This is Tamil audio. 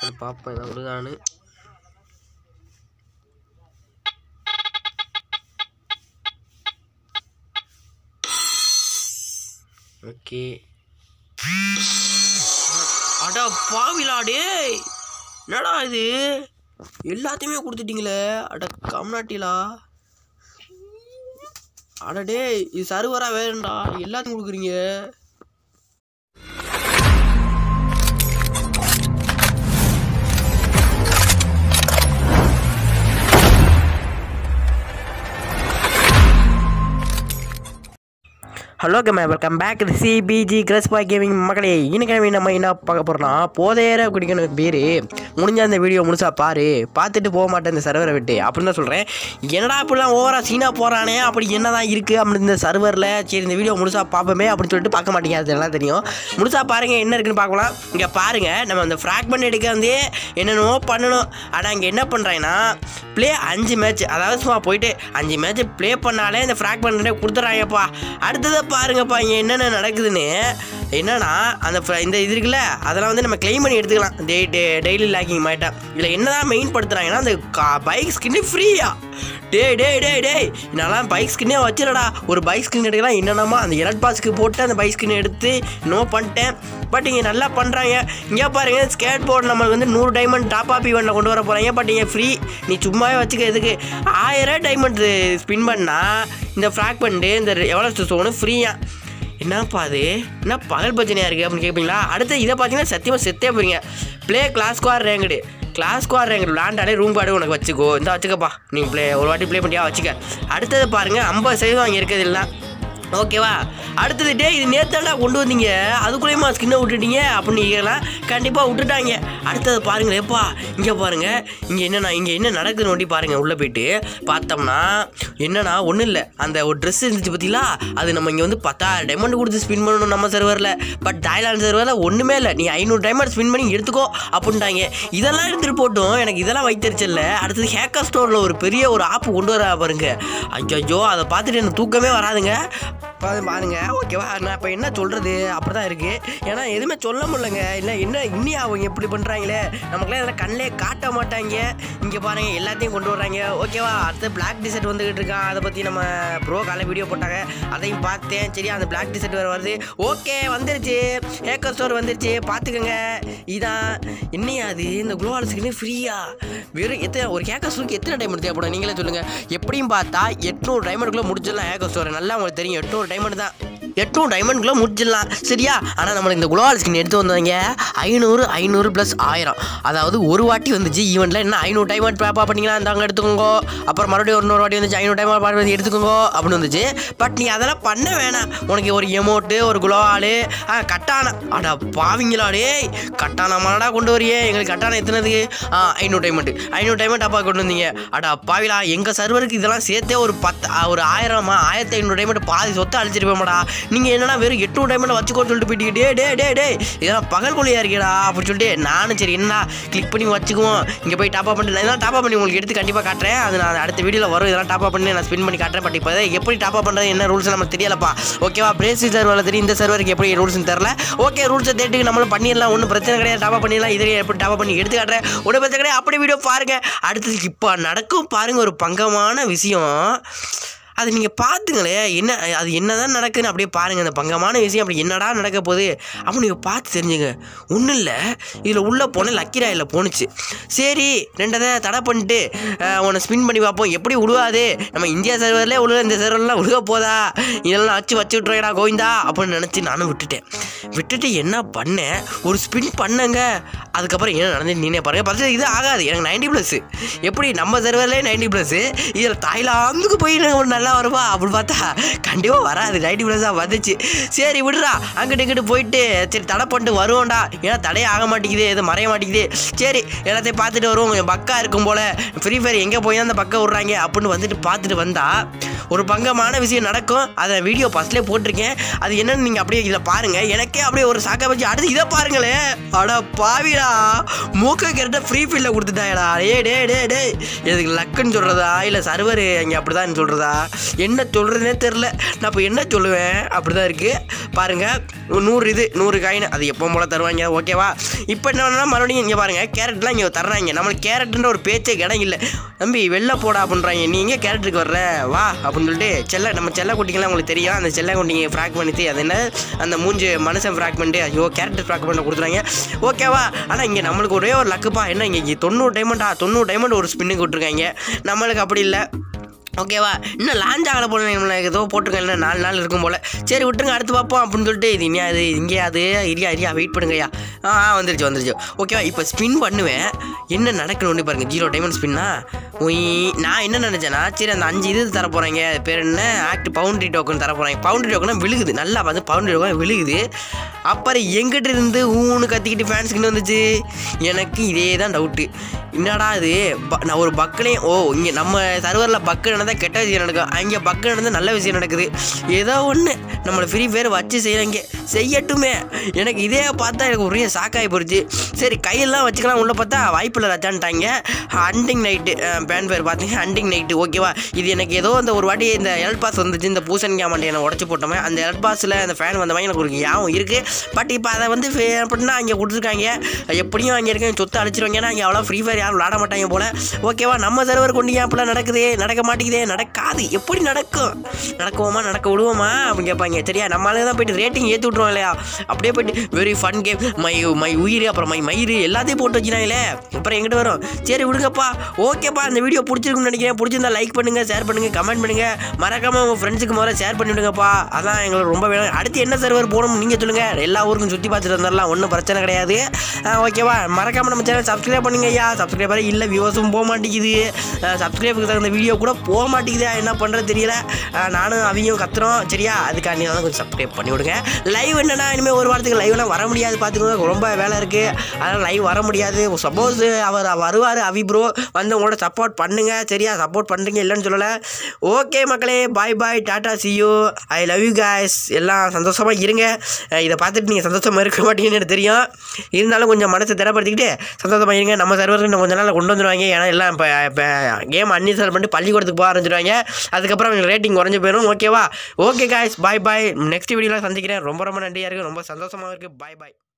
பார்ப்பேன் இதை விடுதான்னு ஓகே அடா பாவிலா டேய் என்னடா இது எல்லாத்தையுமே கொடுத்துட்டீங்களே அட கம்நாட்டிலா அட டேய் இது சர்வரா வேறண்டா எல்லாத்தையும் கொடுக்குறீங்க ஹலோ கம்மா வெல்கம் பேக் டு சிபிஜி கிரஸ் பாய் கேமிங் மக்களே இன்னைக்கு நம்ம என்ன பார்க்க போகிறோம்னா போதையர குடிக்கணும் பேர் முடிஞ்ச அந்த வீடியோ முழுசா பாரு பார்த்துட்டு போக மாட்டேன் இந்த சர்வரை விட்டு அப்படின்னு தான் சொல்கிறேன் என்னடா இப்படிலாம் ஓவரா சீனா போகிறானே அப்படி என்னதான் இருக்குது அப்படின்னு இந்த சர்வரில் சரி இந்த வீடியோ முழுசா பார்ப்போமே அப்படின்னு சொல்லிட்டு பார்க்க மாட்டீங்க அது எல்லாம் தெரியும் முழுசா பாருங்க என்ன இருக்குன்னு பார்க்கலாம் இங்கே பாருங்க நம்ம அந்த ஃப்ராக்மெண்ட் எடுக்க வந்து என்னென்னமோ பண்ணணும் ஆனால் இங்கே என்ன பண்ணுறாங்கன்னா ப்ளே அஞ்சு மேட்ச் அதாவது சும்மா போயிட்டு அஞ்சு மேட்ச் ப்ளே பண்ணாலே இந்த ஃப்ராக்மெண்ட் கொடுத்துட்றாங்கப்பா அடுத்ததை பாருங்கப்பா இங்கே என்னென்ன நடக்குதுன்னு என்னன்னா அந்த fr- இந்த இது இருக்குல்ல அதெல்லாம் வந்து நம்ம க்ளைம் பண்ணி எடுத்துக்கலாம் டே டே டெய்லி லேக்கிங் மாட்டா இதில் என்னதான் மெயின் படுத்துறாங்கன்னா அந்த பைக் ஸ்கின்னு ஃப்ரீயா டேய் டேய் டேய் டேய் நான்லாம் பைக் ஸ்கின்னே வச்சிடடா ஒரு பைக் ஸ்கின் எடுக்கலாம் என்னென்னமா அந்த எலட் பாஸ்க்கு போட்டு அந்த பைக் ஸ்கின் எடுத்து நோ பண்ணிட்டேன் பட் இங்கே நல்லா பண்ணுறாங்க இங்கே பாருங்க ஸ்கேட் போர்டு நம்மளுக்கு வந்து நூறு டைமண்ட் டாப் ஆப் ஈவெண்ட்டில் கொண்டு வர போகிறாங்க பட் இங்கே ஃப்ரீ நீ சும்மாவே வச்சுக்க எதுக்கு ஆயிரம் டைமண்ட் ஸ்பின் பண்ணால் இந்த ஃப்ராக் பண்ணிட்டு இந்த எவ்வளோ சோனு ஃப்ரீயா என்னப்பா அது என்ன பகல் பச்சனையாக இருக்குது அப்படின்னு கேட்பீங்களா அடுத்து இதை பார்த்தீங்கன்னா சத்தியமாக செத்தே போறீங்க play clash squad ranked clash squad ranked விளாண்டாலே ரூம் கார்டு உனக்கு வச்சுக்கோ இந்த வச்சுக்கப்பா நீ ப்ளே ஒரு வாட்டி ப்ளே பண்ணியா வச்சுக்க அடுத்தது பாருங்கள் ஐம்பது சதவீதம் அங்கே இருக்கிறது இல்லை ஓகேவா அடுத்தது டே இது நேத்தாண்டா கொண்டு வந்தீங்க அதுக்குள்ளேயுமா ஸ்கின்னை விட்டுட்டீங்க அப்படின்னு கேட்கலாம் கண்டிப்பாக விட்டுட்டாங்க அடுத்தது பாருங்களேன் எப்பா இங்கே பாருங்கள் இங்கே என்னண்ணா இங்கே என்ன நடக்குதுன்னு ஒட்டி பாருங்கள் உள்ளே போயிட்டு பார்த்தோம்னா என்னன்னா ஒன்றும் இல்லை அந்த ஒரு ட்ரெஸ் இருந்துச்சு பார்த்தீங்களா அது நம்ம இங்கே வந்து பத்தாயிரம் டைமண்ட் கொடுத்து ஸ்பின் பண்ணணும் நம்ம சர்வரில் பட் தாய்லாந்து சர்வரில் ஒன்றுமே இல்லை நீ ஐநூறு டைமண்ட் ஸ்பின் பண்ணி எடுத்துக்கோ அப்படின்ட்டாங்க இதெல்லாம் எடுத்துகிட்டு போட்டும் எனக்கு இதெல்லாம் வைத்தறிச்சல்ல அடுத்தது ஹேக்கர் ஸ்டோரில் ஒரு பெரிய ஒரு ஆப் கொண்டு வர பாருங்க ஐயோ அதை பார்த்துட்டு எனக்கு தூக்கமே வராதுங்க பாரு- பாருங்க ஓகேவா நான் இப்போ என்ன சொல்கிறது அப்படி தான் இருக்குது ஏன்னா எதுவுமே சொல்ல முடியலங்க இல்லை என்ன இன்னி அவங்க எப்படி பண்ணுறாங்களே நமக்குலாம் இதெல்லாம் கண்ணிலே காட்ட மாட்டாங்க இங்கே பாருங்க எல்லாத்தையும் கொண்டு வர்றாங்க ஓகேவா அடுத்து பிளாக் டிஷர்ட் வந்துக்கிட்டு இருக்கான் அதை பற்றி நம்ம ப்ரோ காலை வீடியோ போட்டாங்க அதையும் பார்த்தேன் சரி அந்த பிளாக் டிஷர்ட் வேறு வருது ஓகே வந்துருச்சு ஹேக்கர் ஸ்டோர் வந்துருச்சு பார்த்துக்கோங்க இதான் என்னையா அது இந்த குளோவால் ஸ்கின்னு ஃப்ரீயா வெறும் எத்தனை ஒரு ஹேக்கர் ஸ்டோருக்கு எத்தனை டைமண்ட் தேவைப்படும் நீங்களே சொல்லுங்கள் எப்படியும் பார்த்தா எட்நூறு டைமண்டுக்குள்ளே முடிச்சிடலாம் ஹேக்கர் ஸ்டோர் நல்லா உங்களுக்கு தெரியும் எட்நூறு டைமண்ட் தான் எட்நூறு டைமண்ட்குள்ளே முடிச்சிடலாம் சரியா ஆனால் நம்மளுக்கு இந்த குளோவால் ஸ்கின் எடுத்து வந்தவங்க ஐநூறு ஐநூறு ப்ளஸ் ஆயிரம் அதாவது ஒரு வாட்டி வந்துச்சு ஈவெண்ட்டில் என்ன ஐநூறு டைமண்ட் பேப்பா பண்ணிங்களா இந்தாங்க எடுத்துக்கோங்க அப்புறம் மறுபடியும் ஒரு நூறு வாட்டி வந்துச்சு ஐநூறு டைமண்ட் பார்த்து எடுத்துக்கோங்க அப்படின்னு வந்துச்சு பட் நீ அதெல்லாம் பண்ண வேணாம் உனக்கு ஒரு எமௌண்ட்டு ஒரு குளோவாலு ஆ கட்டானா அடா பாவிங்களா டேய் கட்டானா மாடா கொண்டு வரியே எங்களுக்கு கட்டானா எத்தனதுக்கு ஆ ஐநூறு டைமண்ட் ஐநூறு டைமண்ட் அப்பா கொண்டு வந்தீங்க அடா பாவிலா எங்கள் சர்வருக்கு இதெல்லாம் சேர்த்தே ஒரு பத்து ஆ, ஒரு ஆயிரமா ஆயிரத்தி ஐநூறு டைமண்ட் பாதி சொத்தை அழிச்சிருப்பேன்டா நீங்கள் என்னன்னா வெறும் எட்நூறு டைமண்ட் வச்சுக்கோ சொல்லிட்டு போயிட்டீங்க டே டே டே டே இதெல்லாம் பகல் கொள்ளையா இருக்கேடா அப்படின்னு சொல்லிட்டு நானும் சரி என்ன கிளிக் பண்ணி வச்சுக்குவோம் இங்கே போய் டாப் பண்ணி நான் இதெல்லாம் டாப் பண்ணி உங்களுக்கு எடுத்து கண்டிப்பாக காட்டுறேன் அது நான் அடுத்த வீடியோவில் வரும் இதெல்லாம் டாப் பண்ணி நான் ஸ்பின் பண்ணி காட்டுறேன் பட் இப்போ எப்படி டாப் பண்ணுறது என்ன ரூல்ஸ் நமக்கு தெரியலப்பா ஓகேவா பிரேசி சர்வரில் தெரியும் இந்த சர்வருக்கு எப்படி ரூல்ஸ்னு தெரில ஓகே ரூல்ஸை தேட்டுக்கு நம்மளும் பண்ணிடலாம் ஒன்றும் பிரச்சனை கிடையாது டாப் பண்ணிடலாம் இதில் எப்படி டாப் பண்ணி எடுத்து காட்டுறேன் ஒன்றும் பிரச்சனை கிடையாது அப்படி வீடியோ பாருங்க அடுத்தது இப்போ நடக்கும் பாருங்க ஒரு பங்கமான விஷயம் அது நீங்கள் பார்த்துங்களே என்ன அது என்னதான் நடக்குதுன்னு அப்படியே பாருங்கள் அந்த பங்கமான விஷயம் அப்படி என்னடா நடக்க போகுது அப்போ நீங்கள் பார்த்து தெரிஞ்சுங்க ஒன்றும் இல்லை இதில் உள்ளே போன லக்கி ராயில் போணுச்சு சரி ரெண்டதை தடை பண்ணிட்டு அஹ், உன்னை ஸ்பின் பண்ணி பார்ப்போம் எப்படி உழுவாது நம்ம இந்தியா சர்வரில் உழுவ இந்த சர்வர்லாம் உழுக போதா இதெல்லாம் வச்சு வச்சு விட்றேடா கோவிந்தா அப்படின்னு நினச்சி நானும் விட்டுட்டேன் விட்டுட்டு என்ன பண்ணேன் ஒரு ஸ்பின் பண்ணங்க அதுக்கப்புறம் என்ன நடந்து நீனே பாருங்க பத்து இது ஆகாது எனக்கு நைன்டி ப்ளஸ் எப்படி நம்ம சர்வர்லேயே நைன்டி ப்ளஸ் இதில் தாய்லாந்துக்கு போய் எனக்கு ஒரு நல்லா வருவா அப்படி பார்த்தா கண்டிப்பாக வராது நைன்டி ப்ளஸ்ஸாக வந்துச்சு சரி விடுறா அங்கிட்டு இங்கிட்டு போயிட்டு சரி தடை பண்ணிட்டு வருவோம்டா ஏன்னா தடையே ஆக மாட்டேங்குது எதுவும் மறைய மாட்டேங்குது சரி எல்லாத்தையும் பார்த்துட்டு வருவோம் கொஞ்சம் பக்கா இருக்கும் போல் ஃப்ரீ ஃபயர் எங்கே போய் தான் அந்த பக்கம் விட்றாங்க அப்படின்னு வந்துட்டு பார்த்துட்டு வந்தா ஒரு பங்கமான விஷயம் நடக்கும் அதை வீடியோ ஃபஸ்ட்லேயே போட்டிருக்கேன் அது என்னன்னு நீங்கள் அப்படியே இதை பாருங்கள் எனக்கே அப்படியே ஒரு சாக்கா வச்சு அடுத்து இதை பாருங்களேன் அட பாவிடா மூக்க கரெக்டாக ஃப்ரீ ஃபீல்டில் கொடுத்துட்டாயடா டே டே டே டே இதுக்கு லக்குன்னு சொல்கிறதா இல்லை சர்வர் அங்கே அப்படி தான் சொல்கிறதா என்ன சொல்கிறதுனே தெரில நான் இப்போ என்ன சொல்லுவேன் அப்படி தான் இருக்குது பாருங்கள் நூறு இது நூறு காயின் அது எப்போ போல தருவாங்க ஓகேவா இப்போ என்ன பண்ணா மறுபடியும் இங்கே பாருங்கள் கேரட்லாம் இங்கே தர்றாங்க நம்மளுக்கு கேரட்ன்ற ஒரு பேச்சே இடம் இல்லை தம்பி வெளில போடா அப்படின்றாங்க நீ எங்கே கேரட்டுக்கு வர்ற வா அப்படின்னு சொல்லிட்டு செல்ல நம்ம செல்ல குட்டிங்கலாம் உங்களுக்கு தெரியும் அந்த செல்ல குட்டிங்க ஃப்ராக் பண்ணிட்டு அது என்ன அந்த மூஞ்சு மனுஷன் ஃப்ராக் பண்ணிட்டு ஐயோ கேரட் ஃப்ராக் பண்ண கொடுத்துறாங்க ஓகேவா ஆனால் இங்கே நம்மளுக்கு ஒரே ஒரு லக்குப்பா என்ன இங்கே தொண்ணூறு டைமண்டா தொண்ணூறு டைமண்ட் ஒரு ஸ்பின்னுக்கு விட்ருக்காங்க நம்மளுக்கு அப்படி இல்லை ஓகேவா இன்னும் லான்ச் ஆகலை போல நம்மளுக்கு ஏதோ போட்டிருக்கேன் இன்னும் நாலு நாள் இருக்கும் போல் சரி விட்டுருங்க அடுத்து பார்ப்போம் அப்படின்னு சொல்லிட்டு இது இனியா அது இங்கே அது இரியா இரியா வெயிட் பண்ணுங்கய்யா ஆ ஆ, வந்துருச்சு வந்துருச்சு ஓகேவா இப்போ ஸ்பின் பண்ணுவேன் என்ன நடக்கணும்னு பாருங்க ஜீரோ டைமண்ட் ஸ்பின்னா உய் நான் என்ன நினச்சேன்னா சரி அந்த அஞ்சு இது தர போகிறாங்க அது பேர் என்ன ஆக்ட் பவுண்ட்ரி டோக்கன் தர போகிறாங்க பவுண்ட்ரி டோக்கன் விழுகுது நல்லா பார்த்து பவுண்ட்ரி டோக்கன் விழுகுது அப்புறம் எங்கிட்ட இருந்து ஊன்னு கத்திக்கிட்டு ஃபேன்ஸுக்குன்னு வந்துச்சு எனக்கு இதே தான் டவுட்டு என்னடா இது ப- நான் ஒரு பக்கனையும் ஓ இங்கே நம்ம சர்வரில் பக்கு நடந்தால் கெட்ட விஷயம் நடக்கும் அங்கே பக்கு நடந்தால் நல்ல விஷயம் நடக்குது ஏதோ ஒன்று நம்மளை ஃப்ரீ ஃபயர் வச்சு செய்கிறாங்க செய்யட்டுமே எனக்கு இதே பார்த்தா எனக்கு ஒரே சாக்காகி போச்சு சரி கையெல்லாம் வச்சுக்கலாம் உள்ள பார்த்தா வாய்ப்பில்லை ரச்சான்ட்டாங்க ஹண்டிங் நைட்டு பேன் பேர் பார்த்தீங்க ஹண்டிங் நைட்டு ஓகேவா இது எனக்கு ஏதோ அந்த ஒரு வாட்டி இந்த எல் பாஸ் வந்துச்சு இந்த பூசணிக்காய் மண்டை என்னை உடச்சி போட்டோமே அந்த எல் பாஸில் அந்த ஃபேன் வந்த மாதிரி எனக்கு ஒரு ஞாபகம் இருக்குது பட் இப்போ அதை வந்து ஃபே- அப்படின்னா அங்கே கொடுத்துருக்காங்க எப்படியும் அங்கே இருக்க சொத்து அழிச்சிருவாங்க ஏன்னா அங்கே அவ்வளோ ஃப்ரீ ஃபயர் யாரும் விளாட மாட்டாங்க போல் ஓகேவா நம்ம சர்வர் கொண்டு ஏன் அப்படிலாம் நடக்குதே நடக்க மாட்டேங்குதே நடக்காது எப்படி நடக்கும் நடக்குவோமா நடக்க விடுவோமா அப்படின்னு கேட்பாங்க சரியா நம்மளால தான் போயிட்டு ரேட்டிங் ஏற்றி விட்ருவோம் இல்லையா அப்படியே போயிட்டு very fun game my my உயிர் அப்புறம் மை மயிறு எல்லாத்தையும் போட்டு வச்சுனாங்களே அப்புறம் எங்கிட்ட வரும் சரி விடுங்கப்பா ஓகேப்பா இந்த வீடியோ பிடிச்சிருக்குன்னு நினைக்கிறேன் பிடிச்சிருந்தா லைக் பண்ணுங்கள் ஷேர் பண்ணுங்கள் கமெண்ட் பண்ணுங்கள் மறக்காம உங்கள் ஃப்ரெண்ட்ஸுக்கு முதல்ல ஷேர் பண்ணி விடுங்கப்பா அதான் எங்களுக்கு ரொம்ப வேணும் அடுத்து என்ன சர்வர் போகணும் நீங்கள் சொல்லுங்கள் எல்லா ஊருக்கும் சுற்றி பார்த்துட்டு வந்துடலாம் ஒன்றும் பிரச்சனை கிடையாது ஆ, ஓகேவா மறக்காம நம்ம சேனல் சப்ஸ்கிரைப் பண்ணுங்க ஐயா சப்ஸ்கிரைபரே இல்லை வியூவர்ஸும் போக மாட்டேங்குது சப்ஸ்கிரைபுக்கு தகுந்த வீடியோ கூட போக மாட்டேங்குது என்ன பண்ணுறது தெரியல ஆ, நானும் அவங்க கத்துறோம் சரியா அதுக்காண்டி தான் கொஞ்சம் சப்ஸ்கிரைப் பண்ணி விடுங்க லைவ் என்னன்னா இனிமேல் ஒரு வாரத்துக்கு லைவ்லாம் வர முடியாது பார்த்துக்கோங்க ரொம்ப வேலை இருக்குது அதனால் லைவ் வர முடியாது சப்போஸ் அவர் வருவார் அவி ப்ரோ வந்து உங்களோட சப்போர்ட் பண்ணுங்க சரியா சப்போர்ட் பண்ணுறீங்க இல்லைன்னு சொல்லலை ஓகே மக்களே பாய் பாய் டாடா see you I love you guys எல்லாம் சந்தோஷமாக இருங்க அஹ் இதை பார்த்துட்டு நீங்கள் சந்தோஷமாக இருக்க மாட்டீங்கன்னு எனக்கு தெரியும் இருந்தாலும் கொஞ்சம் மனசை திடப்படுத்திக்கிட்டு சந்தோஷமாக இருங்க நம்ம சர்வருக்கு இன்னும் கொஞ்ச நாள் கொண்டு வந்துடுவாங்க ஏன்னா எல்லாம் இப்போ இப்போ கேம் அன்இன்ஸ்டால் பண்ணிட்டு பள்ளிக்கூடத்துக்கு போக ஆரம்பிச்சிடுவாங்க அதுக்கப்புறம் அவங்க ரேட்டிங் குறைஞ்சு போயிடும் ஓகேவா okay guys bye bye next வீடியோவில் சந்திக்கிறேன் ரொம்ப ரொம்ப நன்றியாக இருக்குது ரொம்ப சந்தோஷமாக இருக்குது பாய் பாய்